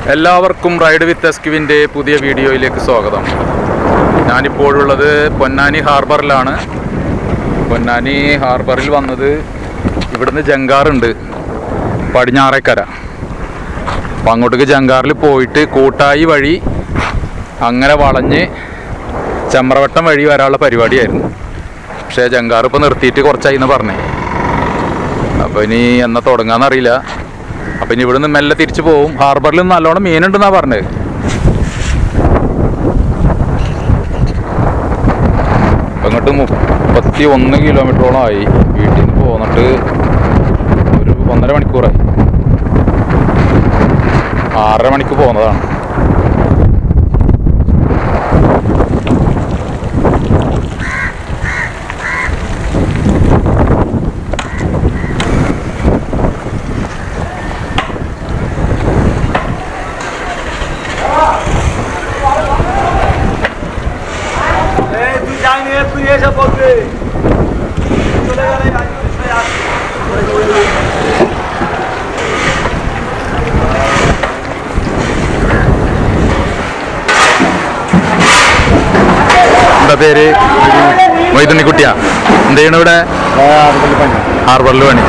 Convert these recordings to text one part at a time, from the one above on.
എല്ലാവർക്കും ride with എസ്ക്യുവിൻ്റെ പുതിയ വീഡിയോയിലേക്ക് സ്വാഗതം ഞാനിപ്പോഴുള്ളത് പൊന്നാനി ഹാർബറിലാണ് പൊന്നാനി ഹാർബറിൽ വന്നത് ഇവിടുന്ന് ജങ്കാറുണ്ട് പടിഞ്ഞാറേക്കര അപ്പം അങ്ങോട്ടേക്ക് ജങ്കാറിൽ പോയിട്ട് കൂട്ടായി വഴി അങ്ങനെ വളഞ്ഞ് ചെമ്രവട്ടം വഴി വരാനുള്ള പരിപാടിയായിരുന്നു പക്ഷേ ജങ്കാർ ഇപ്പോൾ നിർത്തിയിട്ട് കുറച്ചായി എന്ന് പറഞ്ഞേ അപ്പോൾ ഇനി എന്നാ തുടങ്ങാന്നറിയില്ല അപ്പം ഇനി ഇവിടുന്ന് മെല്ലെ തിരിച്ചു പോവും ഹാർബറിൽ നല്ലോണം മീനുണ്ടെന്നാ പറഞ്ഞത് അപ്പം ഇങ്ങോട്ട് മുപ്പത്തി ഒന്ന് കിലോമീറ്ററോളം ആയി വീട്ടിൽ നിന്ന് പോന്നിട്ട് ഒരു ഒന്നര മണിക്കൂറായി ആറര മണിക്ക് പോകുന്നതാണ് Eh, tu जाएंगे तू ये सब बोल के चलेगा नहीं आज इसमें यार എന്താ പേര് മൊയ്തുണ്ണിക്കുട്ടിയാ എന്ത് ചെയ്യണ ഇവിടെ ഹാർബറിൽ പണി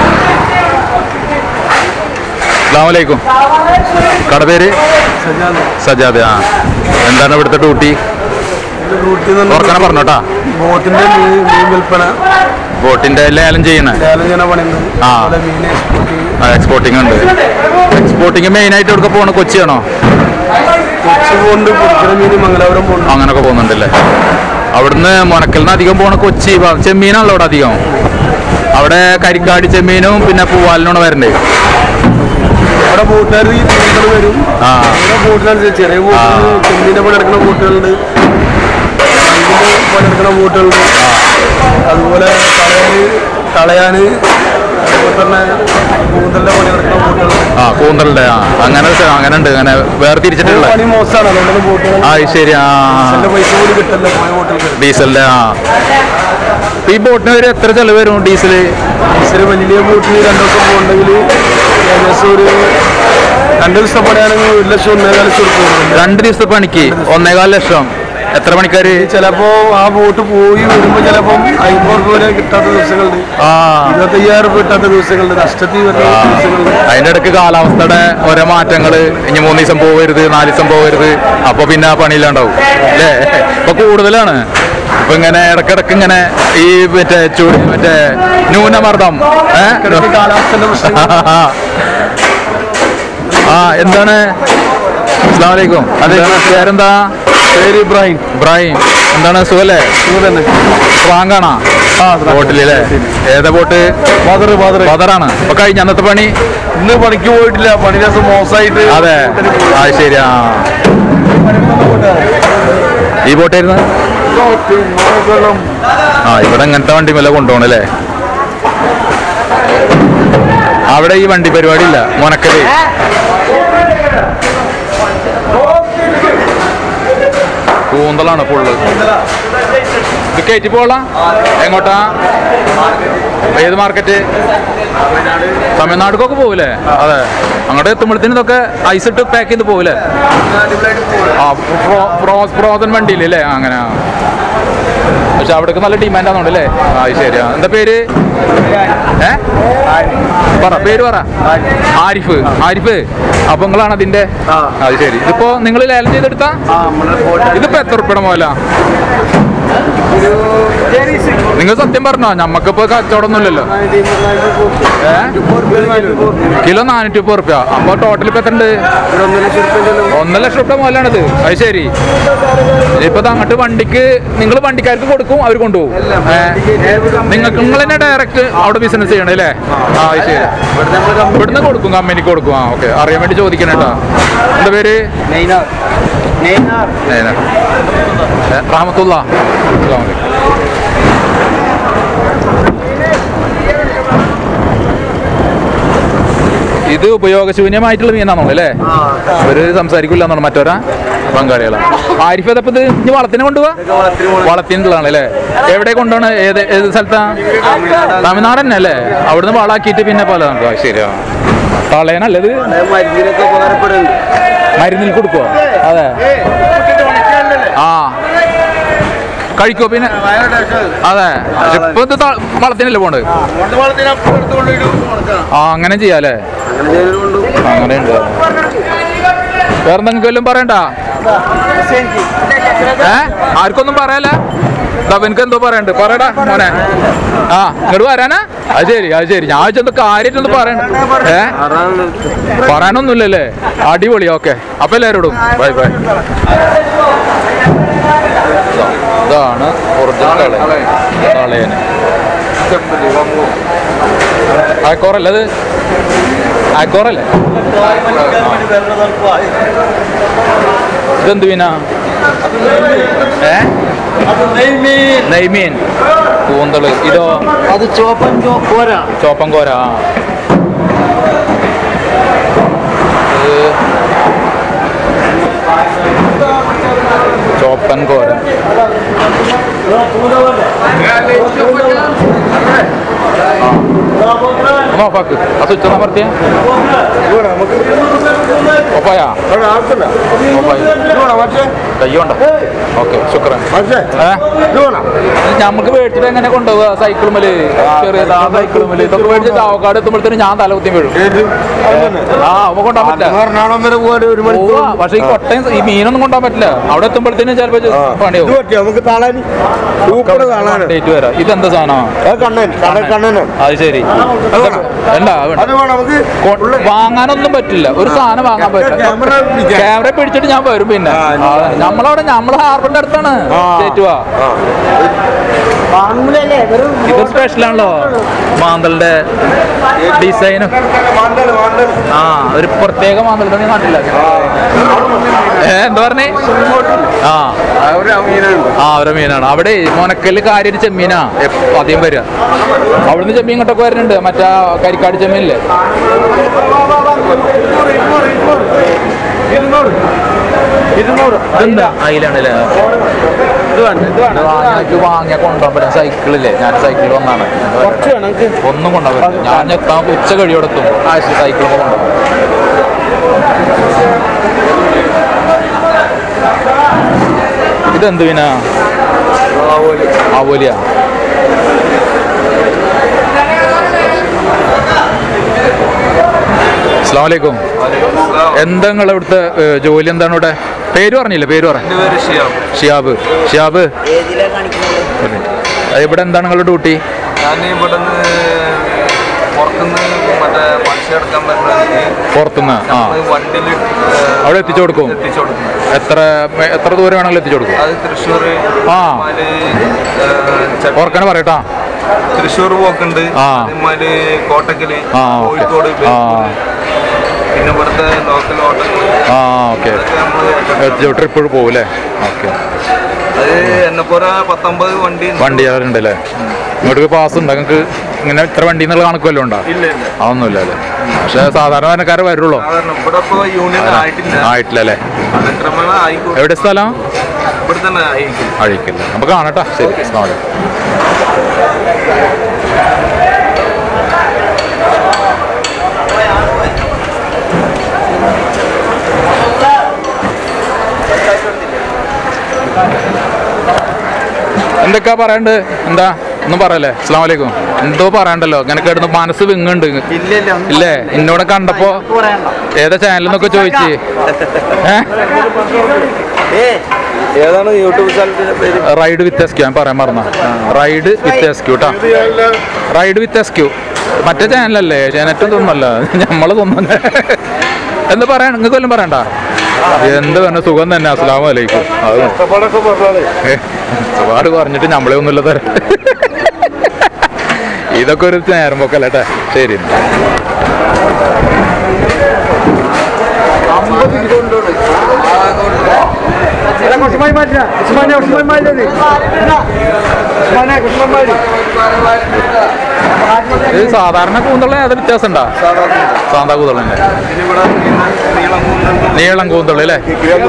അസ്ലാമലൈക്കും കട പേര് സജാദ് ആ എന്താണ് ഇവിടുത്തെ ഡ്യൂട്ടി റൂട്ടിൽ ഓർക്കണം പറഞ്ഞോട്ടാ ബോട്ടിന്റെ മീൻ മീൻ വിൽപ്പന ബോട്ടിന്റെ ലേലം ചെയ്യണേ ലേലം ചെയ്യണ പണിയുണ്ട് ആ. അതുപോലെ മീൻ എക്സ്പോർട്ട് എക്സ്പോർട്ടിംഗ് ഉണ്ട് എക്സ്പോർട്ടിംഗ് മെയിൻ ആയിട്ട് എവിടെ പോകണം കൊച്ചിയാണോ കൊച്ചി പോകുന്നുണ്ട് പൊടിക്കര മീൻ മംഗലാപുരം പോകുന്നുണ്ട് അങ്ങനൊക്കെ പോകുന്നുണ്ടല്ലേ അവിടുന്ന് മുനക്കലിന് അധികം പോണ കൊച്ചി ഭാ- ചെമ്മീനാണല്ലോ അവിടെ അധികം അവിടെ കരിക്കാടി ചെമ്മീനും പിന്നെ പൂവാലിനാണ് വരണ്ടേ ഇവിടെ ബോട്ടുകാർ ഈ ബോട്ടുകൾ വരും ആ ഇവിടെ ബോട്ടിനനുസരിച്ച് ചെറിയ ബോട്ടുകൾ ചെമ്മീൻ്റെ പണി എടുക്കുന്ന ബോട്ടുകളുണ്ട് മീനിന്റെ പണി എടുക്കുന്ന ബോട്ടുകളുണ്ട് അതുപോലെ കളയാന് കളയാന് അതുപോലെ തന്നെ കൂന്തലിന്റെ പണി എടുക്കുന്ന ബോട്ടുകളുണ്ട് ആ കൂന്തലുടെ ആ അങ്ങനെ സ- അങ്ങനെ ഉണ്ട് അങ്ങനെ വേറെ തിരിച്ചിട്ടുള്ള പണി മോശമാണ് അതുകൊണ്ടാണ് ബോട്ടുകൾ ആ ശരി ആ എന്റെ പൈസ കൂടി കിട്ടില്ല പോയ ബോട്ടിൽ ഡീസലിന്റെ ആ ഈ ബോട്ടിന് ഒരു എത്ര ചെലവ് വരും ഡീസല് ഡീസൽ വലിയ ബോട്ടിൽ രണ്ടു ദിവസം പോകണമെങ്കിൽ ഏകദേശം ഒരു രണ്ട് ദിവസം പണിയാണെങ്കിൽ ഒരു ലക്ഷം ഒന്നേകാൽ ലക്ഷം കൊടുക്കും രണ്ട് ദിവസത്തെ പണിക്ക് ഒന്നേകാൽ ലക്ഷം എത്ര പണിക്കാര് ചിലപ്പോ ആ ബോട്ട് പോയി വരുമ്പോ ചിലപ്പോ അമ്പത് രൂപ വരെ കിട്ടാത്ത ദിവസങ്ങളുണ്ട് ആ ഇരുപത്തയ്യായിരം രൂപ കിട്ടാത്ത ദിവസങ്ങളുണ്ട് നഷ്ടത്തിൽ വരുന്ന ദിവസങ്ങളുണ്ട് അതിന്റെ ഇടയ്ക്ക് കാലാവസ്ഥയുടെ ഓരോ മാറ്റങ്ങള് ഇനി മൂന്ന് ദിവസം പോകരുത് നാല് ദിവസം പോകരുത് അപ്പൊ പിന്നെ ആ പണിയില്ലാണ്ടാവും അല്ലേ ഇപ്പൊ കൂടുതലാണ് ഇപ്പൊ ഇങ്ങനെ ഇടക്കിടക്ക് ഇങ്ങനെ ഈ മറ്റേ ചൂട് മറ്റേ ന്യൂനമർദ്ദം ഏ? ഇടയ്ക്ക് കാലാവസ്ഥന്റെ പ്രശ്നം ആ എന്താണ് അസ്ലാമലൈക്കും അതെ പേരെന്താ പേര് ഇബ്രാഹിം ഇബ്രാഹിം എന്താണ് സുഖല്ലേ നിങ്ങൾ തന്നെ സ്ട്രോങ് ആണോ ബോട്ടിലല്ലേ ഏതാ ബോട്ട് ബദർ ബദർ ബദറാണ് അപ്പൊ കഴിഞ്ഞ അന്നത്തെ പണി ഇന്ന് പണിക്ക് പോയിട്ടില്ല പണി ദിവസം മോശമായിട്ട് അതെ ആ ശരി ആ ഈ ബോട്ടായിരുന്നു ആ ഇവിടെ ഇങ്ങനത്തെ വണ്ടി മേലെ കൊണ്ടുപോകണല്ലേ അവിടെ ഈ വണ്ടി പരിപാടി ഇല്ല മുനക്കല് കൂന്തലാണ് ഫുള്ള് ഇത് കയറ്റി പോളാം എങ്ങോട്ടാ ഏത് മാർക്കറ്റ് തമിഴ്നാടുക്കൊക്കെ പോകൂലേ അതെ അങ്ങോട്ട് എത്തുമ്പോഴത്തേനും ഇതൊക്കെ ഐസ് ഇട്ട് പാക്ക് ചെയ്ത് പോകൂലേ ആ ഫ്രോസൺ വണ്ടിയില്ലേ അല്ലേ അങ്ങനെ ആ. പക്ഷെ അവിടേക്ക് നല്ല ഡിമാൻഡ് ആണെന്നുണ്ട് അല്ലേ ആ ശരിയാ എന്താ പേര് ഏ പറ പേര് പറ ആരിഫ് ആരിഫ് അപ്പൊ നിങ്ങളാണ് അതിന്റെ ആ. അത് ശരി ഇതിപ്പോ നിങ്ങൾ ലേലം ചെയ്തെടുത്ത ആ നമ്മളെ ബോട്ട് ഇതിപ്പോ എത്ര ഉറുപ്പിയുടെ മോല നിങ്ങൾ സത്യം പറഞ്ഞോ ഞമ്മക്കിപ്പോ കച്ചവടമൊന്നുമില്ലല്ലോ ഏ കിലോ നാനൂറ്റി മുപ്പത് റുപ്യ അപ്പൊ ടോട്ടൽ ഇപ്പൊ എത്ര ഉണ്ട് ഒന്നര ലക്ഷം റുപ്യ ഒന്നര ലക്ഷം റുപ്യ മുതലാണിത് അത് ശരി ഇപ്പൊ അങ്ങോട്ട് വണ്ടിക്ക് നിങ്ങൾ വണ്ടിക്കാർക്ക് കൊടുക്കും അവർ കൊണ്ടുപോകും നിങ്ങൾക്ക് നിങ്ങൾ തന്നെ ഡയറക്റ്റ് അവിടെ ബിസിനസ് ചെയ്യണം അല്ലേ ആ അത് ശരി ഇവിടുന്ന് കൊടുക്കും കമ്പനിക്ക് കൊടുക്കും ആ ഓക്കെ അറിയാൻ വേണ്ടി ചോദിക്കണം കേട്ടോ എന്താ പേര് നെയ്നാർ നെയ്നാർ നേന. ഏ, റഹ്മത്തുള്ള അസ്സലാമു അലൈക്കും. ഇത് ഉപയോഗശൂന്യമായിട്ടുള്ള മീനാണോ അല്ലേ ആ അവര് സംസാരിക്കില്ല എന്നാണ് മറ്റോരാ പങ്കാളികളാണ് ആരിഫ് അതപ്പോ ഇത് ഇനി വളത്തിന് കൊണ്ടുപോവാ വളത്തിനുള്ളതാണ് അല്ലേ എവിടെ കൊണ്ടുപോകണ ഏത് ഏത് സ്ഥലത്താ തമിഴ്നാട് തന്നെ അല്ലേ അവിടുന്ന് വളാക്കിയിട്ട് പിന്നെ പല ശരിയാ തളയനല്ലേ ഇത് മരുന്നിനൊക്കെ ഉപകാരപ്പെടുന്നുണ്ട് മരുന്നിൽ കൊടുക്കുവോ അതെ ആ കഴിക്കോ പിന്നെ അതെ ഇപ്പൊ ഇത് ത- വളത്തിനല്ലേ പോണ്ട് ആ അങ്ങനെ ചെയ്യാല്ലേ അങ്ങനെ ചെയ്യുന്നതുകൊണ്ടും അങ്ങനെ ഉണ്ട് വേറെ നിങ്ങൾക്ക് വല്ലതും പറയണ്ട ഏ ആർക്കൊന്നും പറയല്ല എനിക്ക് എന്തോ പറയണ്ട് പറയടാ മോനെ ആ ഇങ്ങോട്ട് വരാനാ അത് ശരി അത് ശരി ഞാൻ വെച്ചെന്തോ കാര്യമായിട്ടൊന്ന് പറയണ്ട ഏ അതാണ് പറയാനൊന്നുമില്ലല്ലേ അടിപൊളി ഓക്കെ അപ്പൊ എല്ലാവരോടും ബൈ ബൈ ഇതാണ് ഒറിജിനൽ തളയന് ആക്കോറല്ലേ അത് ആക്കോറല്ലേ ഇതെന്ത് മീനാ ഏ നെയ്മീൻ കൂന്തള് ഇതോ അത് ചോപ്പൻ പോരാ ചോപ്പൻ കോര ആ ഇത് ചോപ്പൻ കോര ഒന്ന് ഓഫാക്ക് ആ സ്വിച്ച് ഒന്ന് അമർത്തിയ ഓഫായാ ഓഫായി കയ്യോണ്ട ഓക്കെ ശുക്രൻ ഏ നമുക്ക് മേടിച്ചിട്ട് എങ്ങനെ കൊണ്ടുപോവുക സൈക്കിളുമല് ചെറിയതാ സൈക്കിളുമല് ഇതൊക്കെ മേടിച്ച് ചാവക്കാട് എത്തുമ്പോഴത്തേനും ഞാൻ തല കുത്തി വീഴും ആ അവ കൊണ്ടുപോകാൻ പറ്റില്ല എറണാകുളം വരെ പോകാൻ ഒരു പോവാ പക്ഷെ ഈ കൊട്ടയും ഈ മീനൊന്നും കൊണ്ടുപോകാൻ പറ്റില്ല അവിടെ എത്തുമ്പോഴത്തേനും ചിലപ്പോ പണിയാവും നമുക്ക് താളാനി സൂപ്പർ താളാണ് ഡേറ്റ് വരാം ഇതെന്താ സാധനം അത് കണ്ണൻ കണ്ണൻ കണ്ണനാണ് അത് ശരി വേണം. എന്താ വേണ്ട അത് വേണം നമുക്ക് കൊ- വാങ്ങാനൊന്നും പറ്റില്ല ഒരു സാധനം വാങ്ങാൻ പറ്റില്ല ക്യാമറ പിടിക്കാം. ക്യാമറ പിടിച്ചിട്ട് ഞാൻ വരും പിന്നെ ആ, ആ, നമ്മളവിടെ നമ്മളെ ഹാർബറിന്റെ അടുത്താണ് ചേറ്റുവാ ഇത് സ്പെഷ്യൽ ആണല്ലോ മാന്തലിന്റെ ഡിസൈനും മാണ്ടല് മാണ്ടല് ആ ഒരു പ്രത്യേക മാന്തൽ നീ കണ്ടില്ല ഏ എന്താ പറഞ്ഞേ ആ ഒരു മീനുണ്ട് ആ അവരെ മീനാണ് അവിടെ മോനക്കല് കാര്യമായിട്ട് ചെമ്മീനാ എപ്പ- അധികം വരിക അവിടുന്ന് ചെമ്മീൻ ഇങ്ങോട്ടൊക്കെ വരുന്നുണ്ട് മറ്റേ കരിക്കാട് ചെമ്മീനില്ലേ ഇതെന്താ അയിലാണല്ലേ ഇത് വേണ്ട ഇത് വേണ്ട വാങ്ങിയ വാങ്ങിയ കൊണ്ടുപോകാൻ പറ്റും സൈക്കിളില്ലേ ഞാൻ സൈക്കിളിൽ വന്നാണ് കുറച്ച് വേണം നമുക്ക് ഒന്നും കൊണ്ടുപോകാൻ പറ്റില്ല ഞാൻ എത്താൻ ഉച്ച കഴിയോടെത്തും സൈക്കിൾ കൊണ്ടുപോകും ഇതെന്ത് പിന്നെ ആവോലിയ അസ്സാം വലൈക്കും എന്താ നിങ്ങൾ ഇവിടുത്തെ ഏ, ജോലി എന്താണ് ഇവിടെ പേര് പറഞ്ഞില്ലേ പേര് പറ എൻ്റെ പേര് ഷിയാം ഷിയാബ് ഷിയാബ് അത് ഇവിടെ എന്താണ് നിങ്ങളുടെ ഡ്യൂട്ടി ഞാൻ ഇവിടെ നിന്ന് പുറത്തുനിന്ന് മറ്റേ മനുഷ്യ എടുക്കാൻ പറ്റുന്ന പുറത്തുനിന്ന് ആ വണ്ടിയിൽ അവിടെ എത്തിച്ചു കൊടുക്കും എത്തിച്ചു കൊടുക്കുന്നത് എത്ര എത്ര ദൂരം വേണമെങ്കിലും എത്തിച്ചു കൊടുക്കും അത് തൃശ്ശൂർ ആ. അതേമാതിരി, ഏ, ചട്ട- ഓർക്കനെ പറയട്ടാ തൃശ്ശൂർ പോക്കുണ്ട് ആ. അതേമാതിരി കോട്ടക്കല് ആ ഓക്കെ കോഴിക്കോട് ആ ബേപ്പൂര്, പിന്നെ ഇവിടുത്തെ ലോക്കൽ ഹോട്ടലുകൾ ആ ഓക്കെ അതൊക്കെ നമ്മൾ എത്തിച്ചു ട്രിപ്പ് പോകും അല്ലേ ഓക്കെ അത് എന്നെപ്പോലെ പത്തൊമ്പത് വണ്ടി ഉണ്ട്. വണ്ടി ഉണ്ട് അല്ലേ ഇങ്ങോട്ട് പാസ് ഉണ്ട് നിങ്ങൾക്ക് ഇങ്ങനെ ഇത്ര വണ്ടി എന്നുള്ള കണക്കുമല്ലോ ഉണ്ടോ ഇല്ല ഇല്ല അതൊന്നുമില്ല അല്ലേ പക്ഷേ സാധാരണക്കാരെ വരുള്ളൂ സാധാരണ ഇവിടെ ഇപ്പോൾ യൂണിയൻ ആയിട്ടില്ല ആയിട്ടില്ല അല്ലേ അത് ക്രമേണ ആയിക്കോട്ടെ എവിടെ സ്ഥലം ഇവിടെ തന്നെ ആയിരിക്കും അഴിക്കില്ല നമുക്ക് കാണട്ടാ ശരി അസ്സലാമു അലൈക്കും എന്തൊക്കെയാ പറയണ്ട് എന്താ ഒന്നും പറയല്ലേ അസ്സാം വലൈക്കും എന്തോ പറയണ്ടല്ലോ ഇങ്ങനെ കിടന്ന് മനസ്സ് വിങ്ങുണ്ട് ഇല്ല ഇല്ല ഇല്ലേ എന്നോട് കണ്ടപ്പോ ഏതാ ചാനലെന്നൊക്കെ ചോദിച്ച് ഏ ഏതാണ് യൂട്യൂബ് ചാനലിന്റെ പേര് റൈഡ് വിത്ത് എസ്ക്യൂ ഞാൻ പറയാൻ മറന്ന റൈഡ് വിത്ത് എസ്ക്യൂ കേട്ടോ റൈഡ് വിത്ത് എസ്ക്യൂ മറ്റേ ചാനലല്ലേ ജനറ്റും തോന്നല്ല നമ്മളെ തോന്നുന്നു എന്താ പറയാൻ നിങ്ങൾക്ക് വല്ലതും പറയണ്ട എന്ത് പറഞ്ഞ സുഖം തന്നെ അസ്ലാം വലൈക്കും അത് കഷ്ടപ്പാടൊക്കെ പറഞ്ഞാലേ ഏ, ഒരുപാട് പറഞ്ഞിട്ട് നമ്മളെ ഒന്നുമില്ല തരാം ഇതൊക്കെ ഒരു നേരം പോക്കല്ലേ ട്ടാ. ശരി കുഷ്മായി മാറ്റില്ല കുഷ്മാനെ കുഷ്മായി മാറ്റത് കുഷ്മാനെ കുഷ്മായി മാറ്റി ഇത് സാധാരണ കൂന്തള്ള ഏതൊരു വ്യത്യാസം ഉണ്ടാ സാധാ കൂന്തള്ളന്നെ ഇവിടെ നീളം കൂടുന്നുണ്ട് നീളം കൂന്തള്ളി അല്ലേ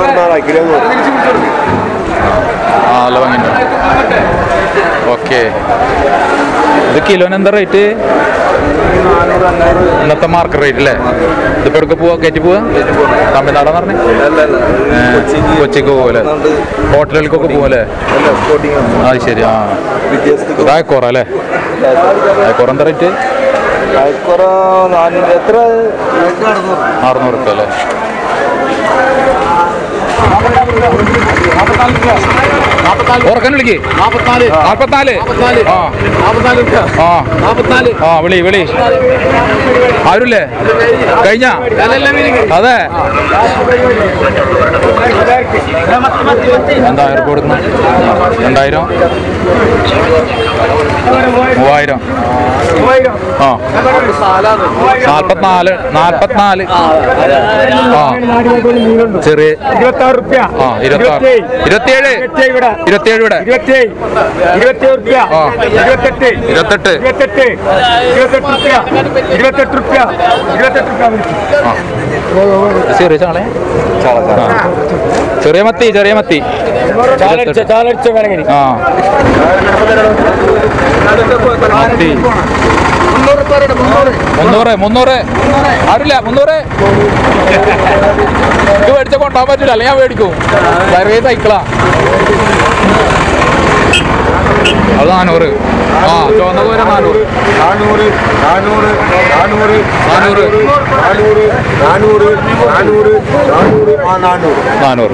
ആ നല്ല ഭംഗിയുണ്ട് ഓക്കെ ഇത് കിലോന് എന്താ റേറ്റ് ഇന്നത്തെ മാർക്കറ്റ് റേറ്റ് അല്ലേ ഇതിപ്പോ എടുക്ക പോവാ കയറ്റി പോവാ തമിഴ്നാടെന്ന് പറഞ്ഞേ കൊച്ചിക്ക് പോകല്ലേ ഹോട്ടലുകൾക്കൊക്കെ പോകല്ലേ അത് ശരി ആ ഇതായക്കോറ അല്ലേ ആയക്കോറ എന്താ റേറ്റ് എത്ര അറുന്നൂറ് റുപ്യ അല്ലേ ഉറക്കൻ വിളിക്ക് നാപ്പത്തിനാല് നാൽപ്പത്തിനാല് നാപ്പത്തിനാല് ആ നാപ്പത്തിനാല് റുപ്യ ആ നാപ്പത്തിനാല് ആ വിളി വിളി ആരുല്ലേ കഴിഞ്ഞ അതെ എന്തായിരം കൊടുക്കുന്നു രണ്ടായിരം മൂവായിരം ആ നാൽപ്പത്തിനാല് നാൽപ്പത്തിനാല് ആ ചെറിയ ഇരുപത്താറ് റുപ്യ ആ ഇരുപത്തി ഇരുപത്തിയേഴ് ഇരുപത്തിയേഴ് ഇവിടെ ഇരുപത്തിയേഴ് റുപ്യ ആ. ഇരുപത്തെട്ട് ഇരുപത്തെട്ട് ഇരുപത്തെട്ട് ഇരുപത്തെട്ട് റുപ്യ ഇരുപത്തെട്ട് റുപ്യ ഇരുപത്തെട്ട് റുപ്യ ആ ചെറിയ ചാളെ ആ. ചെറിയ മത്തി ചെറിയ മത്തി ചാലടിച്ച ചാലടിച്ച വേണമെങ്കിൽ ആ മത്തി മുന്നൂറ് മുന്നൂറ് ആരില്ല മുന്നൂറ് ഇത് മേടിച്ച കൊണ്ടാൻ പറ്റില്ല അല്ലെങ്കിൽ ഞാൻ മേടിക്കും ചെറിയ സൈക്കിളാ അത് നാനൂറ് ആ ചുവന്ന പോരെ നാനൂറ് നാനൂറ് നാനൂറ് നാനൂറ് നാനൂറ് നാനൂറ് നാനൂറ് നാനൂറ് നാനൂറ് ആ നാനൂറ് നാനൂറ്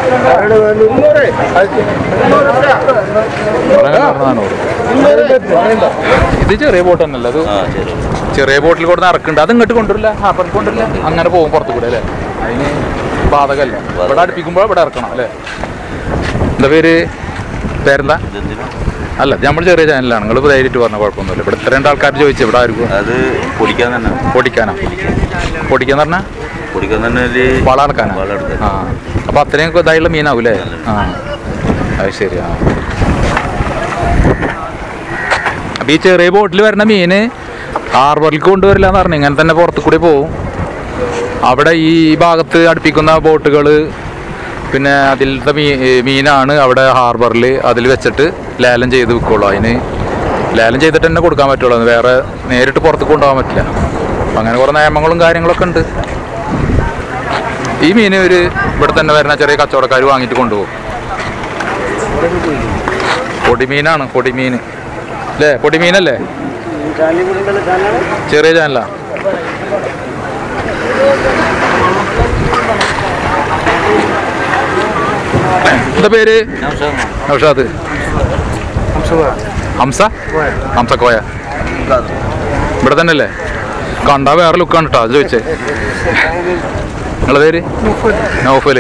നാനൂറ് ഇത് ചെറിയ ബോട്ട് തന്നെയല്ലേ അത് ചെറിയ ബോട്ടിൽ കൊടുത്ത് ഇറക്കുന്നുണ്ട് അത് ഇങ്ങോട്ട് കൊണ്ടുവരില്ല ഹാർബറിൽ കൊണ്ടുവരില്ല അങ്ങനെ പോകും പുറത്തു കൂടെ അല്ലേ അതിന് ബാധകല്ല ഇവിടെ അടുപ്പിക്കുമ്പോൾ ഇവിടെ ഇറക്കണം അല്ലേ എന്താ പേര് പേരെന്താ അല്ല നമ്മൾ ചെറിയ ചാനലാണ് നിങ്ങൾ ധൈര്യമായിട്ട് പറഞ്ഞ കുഴപ്പമൊന്നുമില്ല ഇവിടെ ഇത്ര രണ്ട് ആൾക്കാർ ചോദിച്ചു ഇവിടെ ആർക്കും അത് പൊടിക്കാൻ തന്നെ പൊടിക്കാനാ പൊടിക്കാന്ന് പറഞ്ഞാൽ പൊടിക്കാൻ തന്നെ ഒരു വളം ഇറക്കാനാ വളം എടുക്കാൻ. ആ അപ്പൊ അത്രയും ഇതായുള്ള മീനാവൂലേ ആ അത് ശരി ആ അപ്പൊ ഈ ചെറിയ ബോട്ടിൽ വരുന്ന മീന് ഹാർബറിലേക്ക് കൊണ്ടുവരില്ല എന്ന് പറഞ്ഞു ഇങ്ങനെ തന്നെ പുറത്തു കൂടി പോവും അവിടെ ഈ ഭാഗത്ത് അടുപ്പിക്കുന്ന ബോട്ടുകൾ പിന്നെ അതിലത്തെ മീ ഈ മീനാണ് അവിടെ ഹാർബറിൽ അതിൽ വെച്ചിട്ട് ലേലം ചെയ്ത് വിൽക്കുള്ളൂ അതിന് ലേലം ചെയ്തിട്ട് തന്നെ കൊടുക്കാൻ പറ്റുള്ളൂ വേറെ നേരിട്ട് പുറത്ത് കൊണ്ടുപോകാൻ പറ്റില്ല അപ്പം അങ്ങനെ കുറേ നിയമങ്ങളും കാര്യങ്ങളൊക്കെ ഉണ്ട് ഈ മീൻ ഒരു ഇവിടെ തന്നെ വരുന്ന ചെറിയ കച്ചവടക്കാർ വാങ്ങിയിട്ട് കൊണ്ടുപോകും പൊടിമീനാണ് പൊടിമീൻ അല്ലേ പൊടിമീനല്ലേ ചെറിയ ചാനലാ എന്താ പേര് നൗഷാദ് ഹംസ ഹംസ കോയ ഇവിടെ തന്നെ അല്ലേ കണ്ടാ വേറെ ലുക്കാണ് കേട്ടോ അത് ചോദിച്ചേ നിങ്ങളെ പേര് നൗഫല്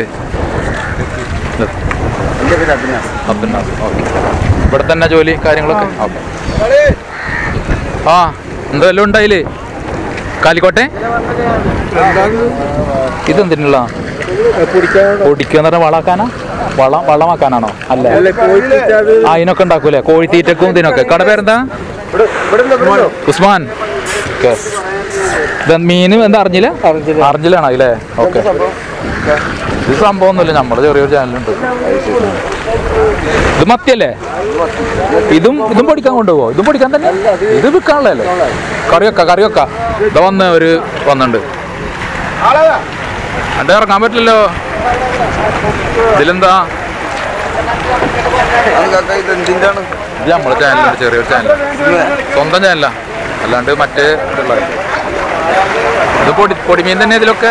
അബ്ദുൽ നാസർ ഓക്കെ ഇവിടെ തന്നെ ജോലി കാര്യങ്ങളൊക്കെ ഓക്കെ ആ എന്താ വല്ലതും ഉണ്ടായില്ലേ കാലിക്കോട്ടെ ഇതെന്തിനുള്ള പൊടിക്കാന്ന് പറഞ്ഞാൽ വളാക്കാനാ വളം വളമാക്കാനാണോ അല്ല ആ ഇതിനൊക്കെ ഉണ്ടാക്കൂലേ കോഴിത്തീറ്റക്കും ഇതിനൊക്കെ കട പേരെന്താ ഉസ്മാൻ ഓക്കെ മീന് എന്താ അറിഞ്ഞില്ല അറിഞ്ഞില്ലാണോ അതില്ലേ ഓക്കെ ഇത് സംഭവമൊന്നുമില്ല നമ്മുടെ ചെറിയൊരു ചാനലുണ്ട് ഇത് മത്തിയല്ലേ ഇതും ഇതും പൊടിക്കാൻ കൊണ്ടുപോകോ ഇതും പൊടിക്കാൻ തന്നെ ഇത് വിൽക്കാനുള്ളതല്ലേ കറിയൊക്ക കറിയൊക്ക ഇതാ വന്ന് ഒരു വന്നിട്ടുണ്ട് അന്റെ ഇറങ്ങാൻ പറ്റില്ലല്ലോ ഇതിലെന്താ ഇതെന്തിൻ്റെയാണ് ഇത് നമ്മളെ ചാനലുണ്ട് ചെറിയൊരു ചാനൽ സ്വന്തം ചാനലാ അല്ലാണ്ട് മറ്റേ ഇതുള്ള ഇത് പൊടി പൊടിമീൻ തന്നെ ഇതിലൊക്കെ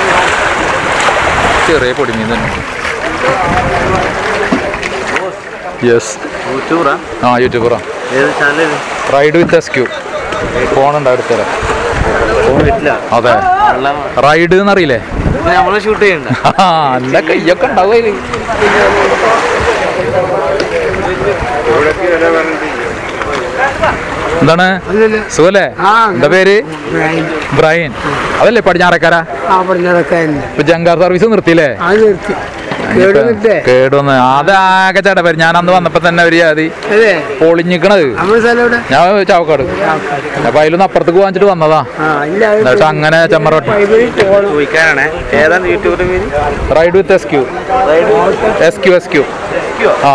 ചെറിയ പൊടിമീൻ തന്നെ യെസ് യൂട്യൂബറാ ആ യൂട്യൂബറാ ഏത് ചാനൽ റൈഡ് വിത്ത് എസ്ക്യൂ ഫോണുണ്ട് അടുത്തരാ ഫോൺ കിട്ടില്ല അതെ റൈഡ് എന്നറിയില്ലേ നമ്മളെ ഷൂട്ട് ചെയ്യണ്ട ആ നല്ല കയ്യൊക്കെ ഉണ്ടാവും അതില് എന്താണ് സുഖല്ലേ എന്താ പേര് ബ്രൈൻ അതല്ലേ പടിഞ്ഞാറക്കാരാ ഇപ്പൊ ജങ്കാർ സർവീസ് നിർത്തിയില്ലേ നിർത്തി കേടുവന്ന് അതാകെ ചേട്ടാ ഞാൻ അന്ന് വന്നപ്പോ തന്നെ ഒരു ജാതി അതെ പൊളിഞ്ഞിക്കണത് നമ്മുടെ സ്ഥലം എവിടെ ഞാൻ ചാവക്കാട് അപ്പൊ അതിലൊന്ന് അപ്പുറത്തേക്ക് വാങ്ങിച്ചിട്ട് വന്നതാ ആ ഇല്ല എന്നിട്ട് അങ്ങനെ ചെമ്മറോട്ട് ചോദിക്കാനാണ് ഏതാണ് യൂട്യൂബിന്റെ പേര് ride with S Q S Q S Q ആ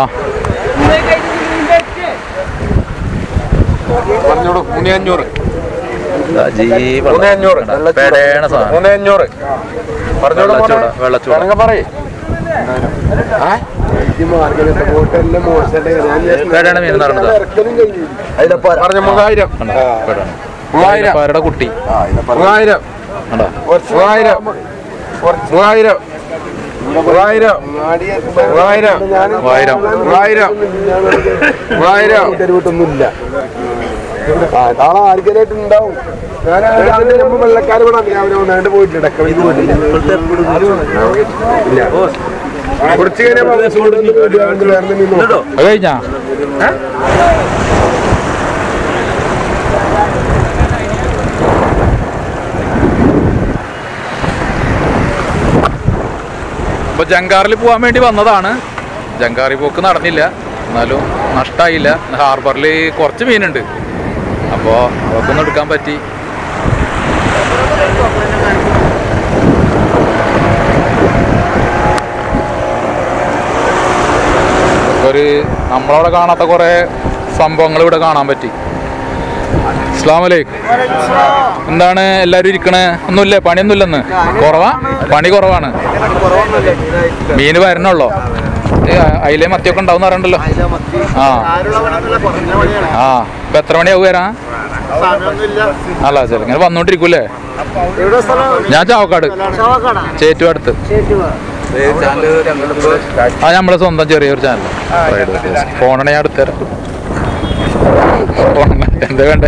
പറഞ്ഞോളൂ മൂന്ന് അഞ്ഞൂറ് മൂന്ന് അഞ്ഞൂറ് പെടേണ സാധനം മൂന്ന് അഞ്ഞൂറ് പറഞ്ഞോളൂ മോനെ. വെള്ളച്ചൂട വെള്ളച്ചൂട വേണമെങ്കിൽ പറയ് പെടേണ മീൻ നടന്നത് പറഞ്ഞ മൂവായിരം മൂവായിരം പാരയുടെ കുട്ടി മൂവായിരം കണ്ടോ മൂവായിരം മൂവായിരം മൂവായിരം മൂവായിരം മൂവായിരം മൂവായിരം മൂവായിരം തെരുവിട്ടൊന്നുമില്ല ആ നാളെ ആർക്കലായിട്ട് ഉണ്ടാവും ഞാൻ വെള്ളക്കാർ ഇവിടെ രാവിലെ വന്നാണ്ട് പോയിട്ടില്ല ഡക്കവലിക്ക് പോയിട്ടില്ല ഇല്ല കുറച്ച് കഴിഞ്ഞാൽ വേറെ മീൻ നോക്കാം അത് കഴിഞ്ഞാ അപ്പൊ ജങ്കാറിൽ പോകാൻ വേണ്ടി വന്നതാണ് ജങ്കാറി പോക്ക് നടന്നില്ല എന്നാലും നഷ്ടമായില്ല ഹാർബറിൽ കുറച്ച് മീനുണ്ട് അപ്പോൾ അതൊക്കെ എടുക്കാൻ പറ്റി ഒരു നമ്മളവിടെ കാണാത്ത കുറേ സംഭവങ്ങൾ ഇവിടെ കാണാൻ പറ്റി അസ്ലാമലൈക്കും എന്താണ് എല്ലാവരും ഇരിക്കണേ ഒന്നുമില്ലേ പണിയൊന്നുമില്ലെന്ന് കുറവാ പണി കുറവാണ് മീന് വരണുള്ളോ അതിലെ മത്തിയൊക്കെ ഉണ്ടാവും പറയണ്ടല്ലോ ആ ആ ഇപ്പൊ എത്ര മണിയാവും വരാൻ അല്ല ശരി ഇങ്ങനെ വന്നോണ്ടിരിക്കൂലേ ഞാൻ ചാവക്കാട് ചേറ്റു അടുത്ത് ആ നമ്മളെ സ്വന്തം ചെറിയൊരു ചാനൽ ഫോണാണ് ഞാൻ അടുത്ത് തരാം ഫോൺ എന്താ വേണ്ടേ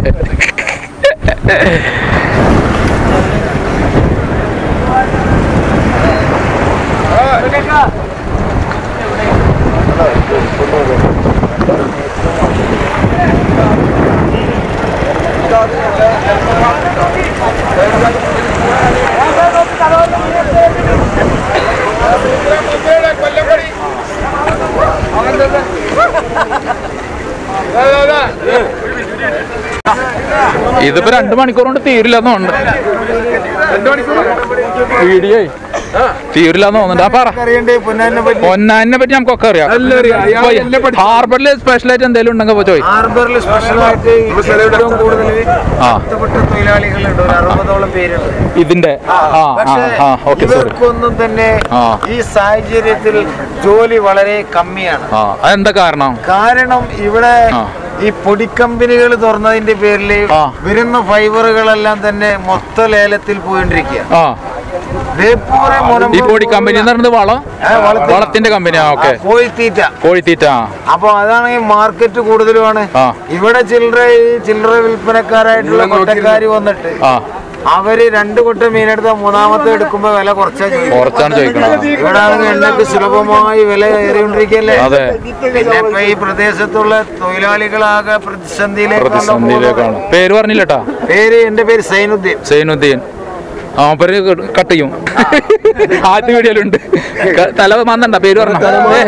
ഇതിപ്പോ രണ്ടു മണിക്കൂർ കൊണ്ട് തീരില്ലെന്ന് തോന്നുന്നുണ്ട് വീഡിയോ തീരില്ലെന്ന് തോന്നുന്നുണ്ട് ആ പറ പൊന്നാനെ പറ്റി നമുക്കൊക്കെ അറിയാം ഹാർബറിൽ സ്പെഷ്യൽ ആയിട്ട് എന്തെങ്കിലും ഉണ്ടെങ്കിൽ ചോദിച്ചു ഹാർബറിൽ സ്പെഷ്യലായിട്ട് ഏറ്റവും കൂടുതൽ ആ കഷ്ടപ്പെട്ട തൊഴിലാളികളുണ്ട് ഒരു അറുപതോളം പേരുണ്ട് ഇതിന്റെ ആ ആ പക്ഷേ ആ ഓക്കെ സോറി ഇവർക്കൊന്നും തന്നെ ആ. ഈ സാഹചര്യത്തിൽ ജോലി വളരെ കമ്മിയാണ് ആ അതെന്താ കാരണം കാരണം ഇവിടെ ആ. ഈ പൊടിക്കമ്പനികൾ തുറന്നതിന്റെ പേരിൽ ആ. വരുന്ന ഫൈബറുകളെല്ലാം തന്നെ മൊത്ത ലേലത്തിൽ പോയിക്കൊണ്ടിരിക്കുക ആ ബേപ്പൂര് ഈ മുനമ്പൂർ പൊടി കമ്പനി എന്ന് പറയുന്നത് വളം ആ, വളത്തിന്. വളത്തിന്റെ കമ്പനി ആ ഓക്കെ ആ, കോഴിത്തീറ്റ കോഴിത്തീറ്റ ആ അപ്പൊ അതാണെങ്കിൽ മാർക്കറ്റ് കൂടുതലുമാണ് ആ. ഇവിടെ ചില്ലറ ഈ ചില്ലറ വിൽപ്പനക്കാരായിട്ടുള്ള കൊട്ടക്കാര് വന്നിട്ട് ആ അവര് രണ്ട് കൊട്ട മീനെടുത്ത മൂന്നാമത്തെ എടുക്കുമ്പോ വില കുറച്ചാ ചോദിക്കും കുറച്ചാണ് ചോദിക്കണത് ഇവിടെ ആണെങ്കിൽ എണ്ണക്ക് സുലഭമായി വില കയറിക്കൊണ്ടിരിക്കല്ലേ അതെ പിന്നെ ഇപ്പൊ ഈ പ്രദേശത്തുള്ള തൊഴിലാളികളാകെ പ്രതിസന്ധിയിലേക്കുള്ള പ്രതിസന്ധിയിലേക്കാണ് പേര് പറഞ്ഞില്ലട്ടാ പേര് എന്റെ പേര് സൈനുദ്ദീൻ സൈനുദ്ദീൻ ആ പേര് കട്ട് ചെയ്യും ആദ്യ വീഡിയോയിലുണ്ട് ക- തല മന്നണ്ട പേര് പറഞ്ഞ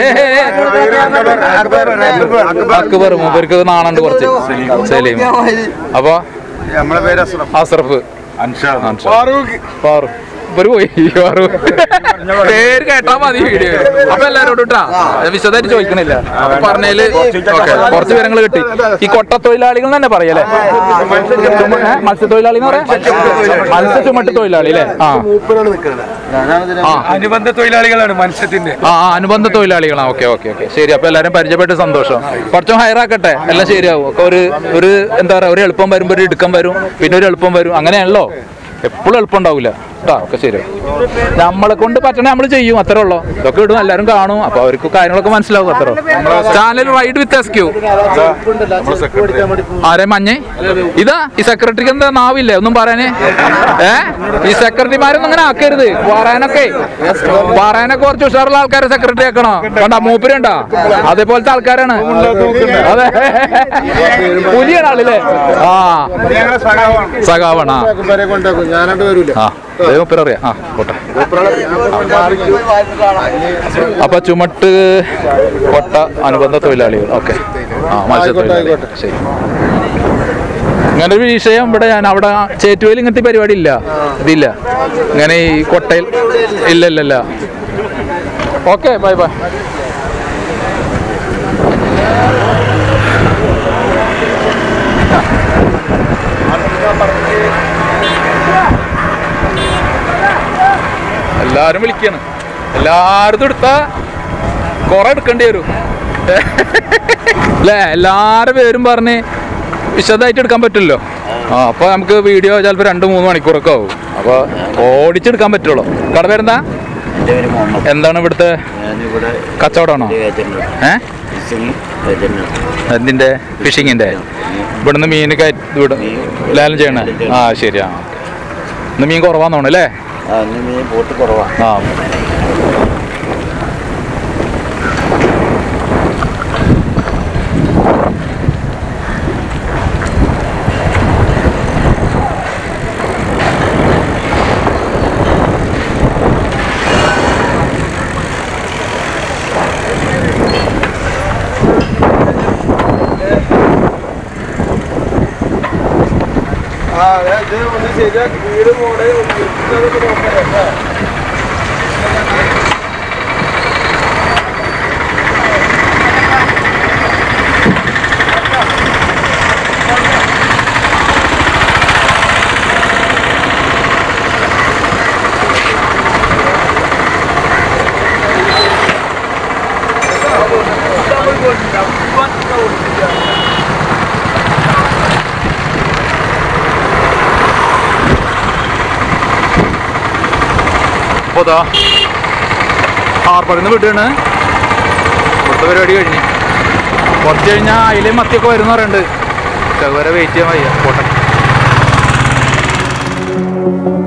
അക്ബർ മൂപ്പർക്ക് നാണുണ്ട് കുറച്ച് സലീം അപ്പൊ നമ്മളെ പേര് അസ്ലം അസറഫ് അൻഷാദ് അൻഷാദ്. ഫാറൂഖ് ഇവര് പോയി ഫാറൂഖ് പേര് കേട്ടാ മതി വീഡിയോ അപ്പൊ എല്ലാരോടും ഇട്ടാ വിശദമായിട്ട് ചോദിക്കണില്ല അപ്പൊ പറഞ്ഞതില് ഓക്കെ കുറച്ച് വിവരങ്ങൾ കിട്ടി ഈ കൊട്ട തൊഴിലാളികൾ തന്നെ പറയല്ലേ ഏ? മത്സ്യത്തൊഴിലാളി എന്ന് പറയാം മത്സ്യ ചുമട്ട് തൊഴിലാളി അല്ലേ ആ മൂപ്പരാണ് നിൽക്കുന്നത് ആ അനുബന്ധ തൊഴിലാളികളാണ് മത്സ്യത്തിന്റെ ആ ആ, അനുബന്ധ തൊഴിലാളികളാ ഓക്കെ ഓക്കെ ഓക്കെ ശരി അപ്പൊ എല്ലാരും പരിചയപ്പെട്ട് സന്തോഷം കുറച്ചും ഹയറാക്കട്ടെ എല്ലാം ശരിയാവും ഒക്കെ ഒരു ഒരു എന്താ പറയാ ഒരു എളുപ്പം വരുമ്പോ ഒരു ഇടുക്കം വരും പിന്നെ ഒരു എളുപ്പം വരും അങ്ങനെയാണല്ലോ എപ്പോഴും എളുപ്പം ഉണ്ടാവില്ല കേട്ടോ ഒക്കെ ശരി നമ്മളെ കൊണ്ട് പറ്റണേ നമ്മൾ ചെയ്യും അത്രേ ഉള്ളൂ ഇതൊക്കെ ഇടും എല്ലാവരും കാണും അപ്പൊ അവർക്ക് കാര്യങ്ങളൊക്കെ മനസ്സിലാവും അത്രേ channel ride with S Q ആരെ മഞ്ഞേ ഇതാ ഈ സെക്രട്ടറിക്ക് എന്താ നാവില്ലേ ഒന്നും പറയാനേ ഏ ഈ സെക്രട്ടറിമാരൊന്നും അങ്ങനെ ആക്കരുത് പറയാനൊക്കെ പറയാനൊക്കെ കുറച്ച് ഉഷാറുള്ള ആൾക്കാരെ സെക്രട്ടറി ആക്കണോ കണ്ട മൂപ്പരുണ്ടാ അതേപോലത്തെ ആൾക്കാരാണ് അതെ പുലിയാണ് ആളില്ലേ ആ സഖാവാണ് ആ വരെ കൊണ്ടാക്കും ഞാനാണ്ട് വരൂല ആ അതേ മൂപ്പരറിയാം ആ പോട്ടെ അപ്പൊ ചുമട്ട് കൊട്ട അനുബന്ധ തൊഴിലാളികൾ ഓക്കെ ആ മത്സ്യത്തൊഴിലാളികൾ ശരി ഇങ്ങനെ ഒരു വിഷയം ഇവിടെ ഞാൻ അവിടെ ചേറ്റുവയിൽ ഇങ്ങനത്തെ പരിപാടി ഇല്ല ഇതില്ല ഇങ്ങനെ ഈ കൊട്ടയിൽ ഇല്ല ഇല്ല ഇല്ല ഓക്കെ ബൈ ബൈ എല്ലാരും വിളിക്കാണ് എല്ലാരും എടുത്താ കുറെ എടുക്കേണ്ടി വരും അല്ലേ എല്ലാരും പേരും പറഞ്ഞ് വിശദമായിട്ട് എടുക്കാൻ പറ്റില്ലല്ലോ ആ അപ്പൊ നമുക്ക് വീഡിയോ ചിലപ്പോൾ രണ്ട് മൂന്ന് മണിക്കൂറൊക്കെ ആവും അപ്പൊ ഓടിച്ചെടുക്കാൻ പറ്റുള്ളൂ കട പേരെന്താ എൻ്റെ പേര് മുഹമ്മദ് എന്താണ് ഇവിടുത്തെ ഞാനിവിടെ കച്ചവടമാണോ ഏജന്റ് ഏ ഫിഷിംഗ് ഏജന്റ് എന്തിന്റെ ഫിഷിങ്ങിന്റെ ഇവിടുന്ന് മീൻ കയറ്റി ഇവിടെ ലേലം ചെയ്യണേ ആ ശരി ആ ഇന്ന് മീൻ കുറവാന്ന് അല്ലേ ആ ഇന്ന് മീൻ പോട്ട് കുറവാണ് ആ ആ അതെ ഇത് ഒന്ന് ശരിയാക്കി വീട് പോണേ ഒന്ന് നോക്കാം അപ്പോൾ ഇതാ ഹാർബറിൽ നിന്ന് വിടുകയാണ് ഇവിടുത്തെ പരിപാടി കഴിഞ്ഞ് കുറച്ച് കഴിഞ്ഞാൽ അതിലെ മത്തിയൊക്കെ വരുന്ന പറയുന്നുണ്ട് വരെ വെയിറ്റ് ചെയ്യാൻ വയ്യ പോട്ടെ